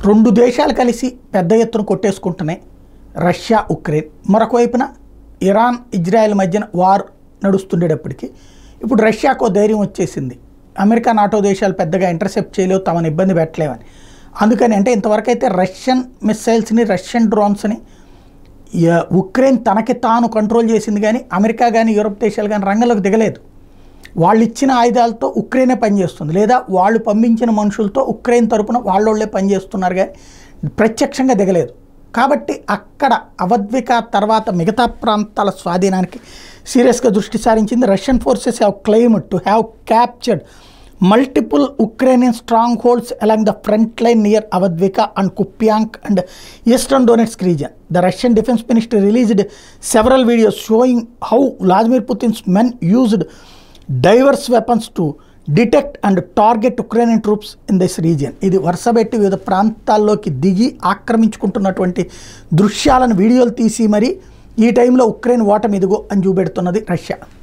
రెండు దేశాలు కలిసి పెద్ద ఎత్తున కొట్టేసుకుంటున్నాయి రష్యా ఉక్రెయిన్ మరొక వైపున ఇరాన్ ఇజ్రాయెల్ మధ్యన వార్ నడుస్తుండేటప్పటికి ఇప్పుడు రష్యాకు ఓ ధైర్యం వచ్చేసింది అమెరికా నాటో దేశాలు పెద్దగా ఇంటర్సెప్ట్ చేయలేవు తమను ఇబ్బంది పెట్టలేవని అందుకని అంటే ఇంతవరకు అయితే రష్యన్ మిస్సైల్స్ని రష్యన్ డ్రోన్స్ని య- ఉక్రెయిన్ తనకి తాను కంట్రోల్ చేసింది కానీ అమెరికా కానీ యూరప్ దేశాలు కానీ రంగంలోకి దిగలేదు వాళ్ళు ఇచ్చిన ఆయుధాలతో ఉక్రెయినే పనిచేస్తుంది లేదా వాళ్ళు పంపించిన మనుషులతో ఉక్రెయిన్ తరపున వాళ్ళోళ్ళే పనిచేస్తున్నారు కానీ ప్రత్యక్షంగా దిగలేదు కాబట్టి అక్కడ అవద్విక తర్వాత మిగతా ప్రాంతాల స్వాధీనానికి సీరియస్గా దృష్టి సారించింది Russian forces have claim to have captured multiple Ukrainian strongholds along the front line near Avdiivka and Kupiansk and eastern Donetsk region the Russian defence ministry released several videos showing how Vladimir Putin's men used diverse weapons to detect and target Ukraine troops in this region ఇది వరుసపెట్టి వివిధ ప్రాంతాల్లోకి దిగి ఆక్రమించుకుంటున్నటువంటి దృశ్యాలను వీడియోలు తీసి మరి ఈ టైంలో ఉక్రెయిన్ ఓటమి ఇదిగో అని చూపెడుతున్నది రష్యా